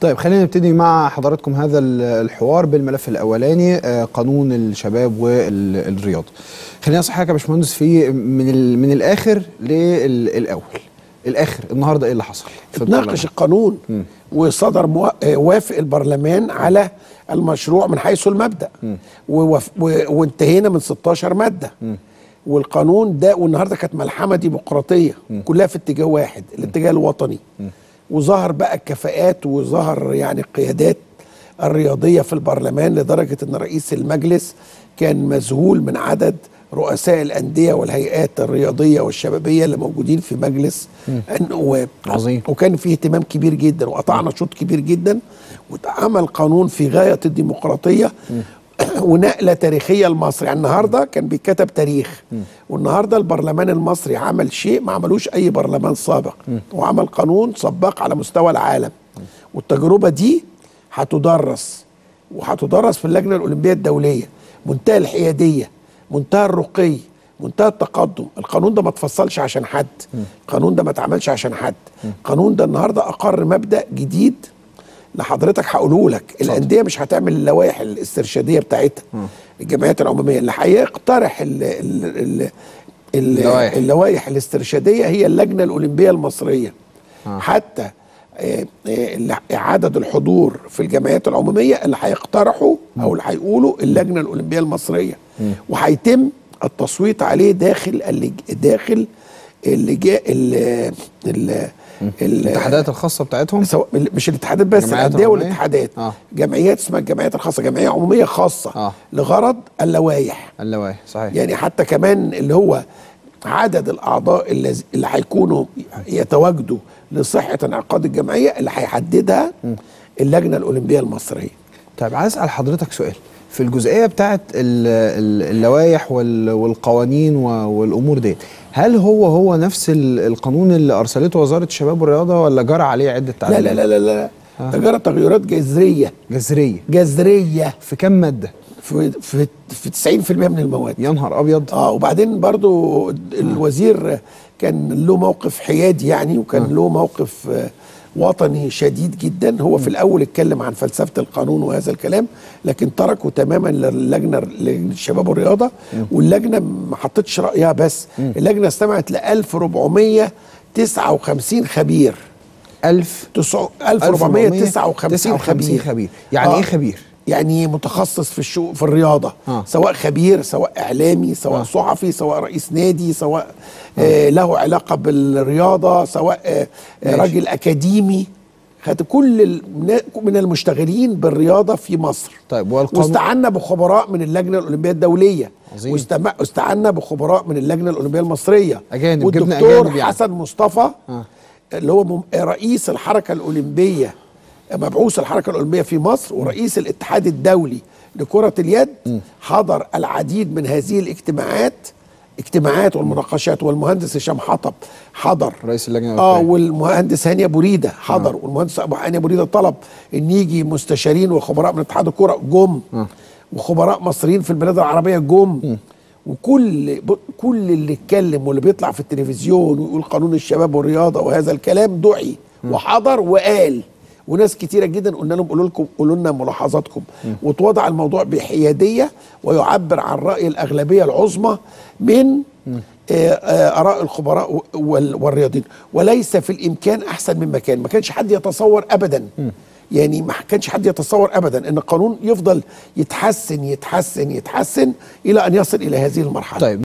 طيب خلينا نبتدي مع حضراتكم هذا الحوار بالملف الاولاني آه، قانون الشباب والرياضه. خلينا نصحك يا باشمهندس في من من الاخر للاول. الاخر النهارده ايه اللي حصل؟ اتناقش القانون م. وصدر مو... وافق البرلمان على المشروع من حيث المبدا ووف... و... وانتهينا من 16 ماده م. والقانون ده والنهارده كانت ملحمه ديمقراطيه م. كلها في اتجاه واحد الاتجاه الوطني م. وظهر بقى الكفاءات وظهر يعني القيادات الرياضيه في البرلمان لدرجه ان رئيس المجلس كان مذهول من عدد رؤساء الانديه والهيئات الرياضيه والشبابيه اللي موجودين في مجلس النواب عظيم وكان فيه اهتمام كبير جدا وقطعنا شوط كبير جدا واتعمل قانون في غايه الديمقراطيه ونقله تاريخيه لمصر يعني النهارده كان بيتكتب تاريخ والنهارده البرلمان المصري عمل شيء ما عملوش اي برلمان سابق وعمل قانون سباق على مستوى العالم والتجربه دي هتدرس وهتدرس في اللجنه الاولمبيه الدوليه منتهى الحياديه منتهى الرقي منتهى التقدم القانون ده ما اتفصلش عشان حد القانون ده ما اتعملش عشان حد القانون ده النهارده اقر مبدا جديد لحضرتك هقوله لك الانديه مش هتعمل اللوائح الاسترشاديه بتاعتها الجمعيات العموميه اللي هيقترح اللوائح الاسترشاديه هي اللجنه الاولمبيه المصريه آه. حتى اعاده الحضور في الجمعيات العموميه اللي هيقترحوا او اللي هيقولوا اللجنه الاولمبيه المصريه وهيتم التصويت عليه داخل اللج... داخل اللجاء ال الاتحادات الخاصه بتاعتهم سو... مش الاتحادات بس الانديه والاتحادات آه. جمعيات اسمها الجمعيات الخاصه جمعيه عموميه خاصه آه. لغرض اللوائح اللوائح صحيح يعني حتى كمان اللي هو عدد الاعضاء اللي, اللي هيكونوا يتواجدوا لصحه انعقاد الجمعيه اللي هيحددها اللجنه الاولمبيه المصريه طيب عايز اسال حضرتك سؤال في الجزئيه بتاعت اللوائح والقوانين والامور دي هل هو هو نفس القانون اللي ارسلته وزاره الشباب والرياضه ولا جرى عليه عده تعديلات لا لا لا لا لا جرى تغيرات جذريه جذريه جذريه في كم ماده في في في 90% من المواد يا نهار ابيض اه وبعدين برضو الوزير كان له موقف حيادي يعني وكان له موقف وطني شديد جدا هو في الاول اتكلم عن فلسفه القانون وهذا الكلام لكن تركه تماما للجنه لجنه الشباب والرياضه واللجنه ما حطتش رايها بس اللجنه استمعت ل 1459 خبير 1000 1459 خبير خبير يعني آه. ايه خبير يعني متخصص في الشو في الرياضه آه. سواء خبير سواء اعلامي سواء آه. صحفي سواء رئيس نادي سواء آه. آه له علاقه بالرياضه سواء آه راجل اكاديمي خد كل من المشتغلين بالرياضه في مصر طيب والقانون واستعنا بخبراء من اللجنه الاولمبيه الدوليه عظيم. واستعنا بخبراء من اللجنه الاولمبيه المصريه اجانب والدكتور أجانب يعني. حسن مصطفى آه. اللي هو رئيس الحركه الاولمبيه مبعوث الحركة الأولمبية في مصر ورئيس الاتحاد الدولي لكرة اليد حضر العديد من هذه الاجتماعات اجتماعات والمناقشات والمهندس هشام حطب حضر رئيس اللجنه اه والمهندس هاني ابو ريده حضر آه. والمهندس ابو هاني ابو ريده طلب ان يجي مستشارين وخبراء من اتحاد الكره جم آه. وخبراء مصريين في البلاد العربيه جم م. وكل كل اللي اتكلم واللي بيطلع في التلفزيون ويقول قانون الشباب والرياضه وهذا الكلام دعي م. وحضر وقال وناس كتيره جدا قلنا لهم قولوا لكم قولوا لنا ملاحظاتكم وتوضع الموضوع بحياديه ويعبر عن راي الاغلبيه العظمى من اراء الخبراء والرياضيين وليس في الامكان احسن من مكان ما كانش حد يتصور ابدا يعني ما كانش حد يتصور ابدا ان القانون يفضل يتحسن يتحسن يتحسن الى ان يصل الى هذه المرحله طيب